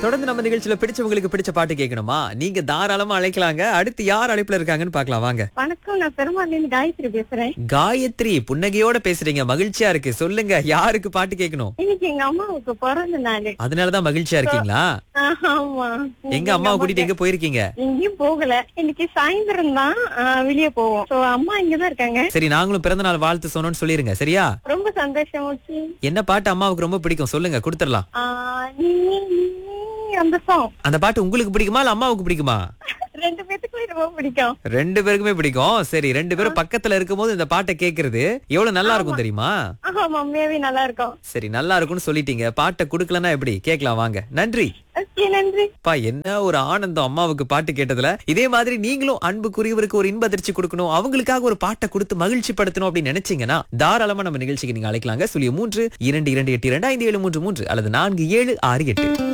தொடர்ந்து நம்ம நிகழ்ச்சியில பிடிச்சவங்களுக்கு பிடிச்ச பாட்டு கேட்கணுமா நீங்க தாராளமா அழைக்கலாங்க அடுத்து யார் அழைப்புல இருக்காங்கன்னு பார்க்கலாம் வாங்க வணக்கம் நான் பெருமாள்லேருந்து காயத்ரி பேசுறேன் காயத்ரி புன்னகையோட பேசுறீங்க மகிழ்ச்சியா இருக்கு சொல்லுங்க யாருக்கு பாட்டு கேட்கணும் இன்னைக்கு எங்க அம்மாவுக்கு பிறந்த நாள் அதனாலதான் மகிழ்ச்சியா இருக்கீங்களா ஆமா எங்க அம்மாவை கூட்டிட்டு எங்க போயிருக்கீங்க எங்கேயும் போகல இன்னைக்கு சாயந்தரம் தான் வெளியே போவோம் சோ அம்மா இங்கதான் இருக்காங்க சரி நாங்களும் பிறந்த நாள் வாழ்த்து சொன்னோம்னு சொல்லிருங்க சரியா ரொம்ப சந்தோஷம் ஓகே என்ன பாட்டு அம்மாவுக்கு ரொம்ப பிடிக்கும் சொல்லுங்க கொடுத்துடலாம் நீ நீ, நீ, அந்த சாங் அந்த பாட்டு உங்களுக்கு பிடிக்குமா இல்ல அம்மாவுக்கு பிடிக்குமா ரெண்டு பேத்துக்குமே ரொம்ப பிடிக்கும் ரெண்டு பேருக்குமே பிடிக்கும் சரி ரெண்டு பேரும் பக்கத்துல இருக்கும்போது இந்த பாட்டை கேக்குறது எவ்வளவு நல்லா இருக்கும் தெரியுமா ஆமா மம்மியாவே நல்லா இருக்கும் சரி நல்லா இருக்கும்னு சொல்லிட்டீங்க பாட்டை குடுக்கலன்னா எப்படி கேட்கலாம் வாங்க நன்றி ஓகே நன்றி பா என்ன ஒரு ஆனந்தம் அம்மாவுக்கு பாட்டு கேட்டதுல இதே மாதிரி நீங்களும் அன்புக்குரியவருக்கு ஒரு இன்ப அதிர்ச்சி கொடுக்கணும் அவங்களுக்காக ஒரு பாட்டை கொடுத்து மகிழ்ச்சி படுத்தணும் அப்படின்னு நினைச்சீங்கன்னா தாராளமா நம்ம நிகழ்ச்சிக்கு நீங்க அழைக்கலாங்க சுழிய மூன்று இரண்டு இரண்டு எட்டு இரண்டு ஐந்து ஏழு மூன்று மூன்று அல்லது நான்கு ஏழு ஆறு எட்டு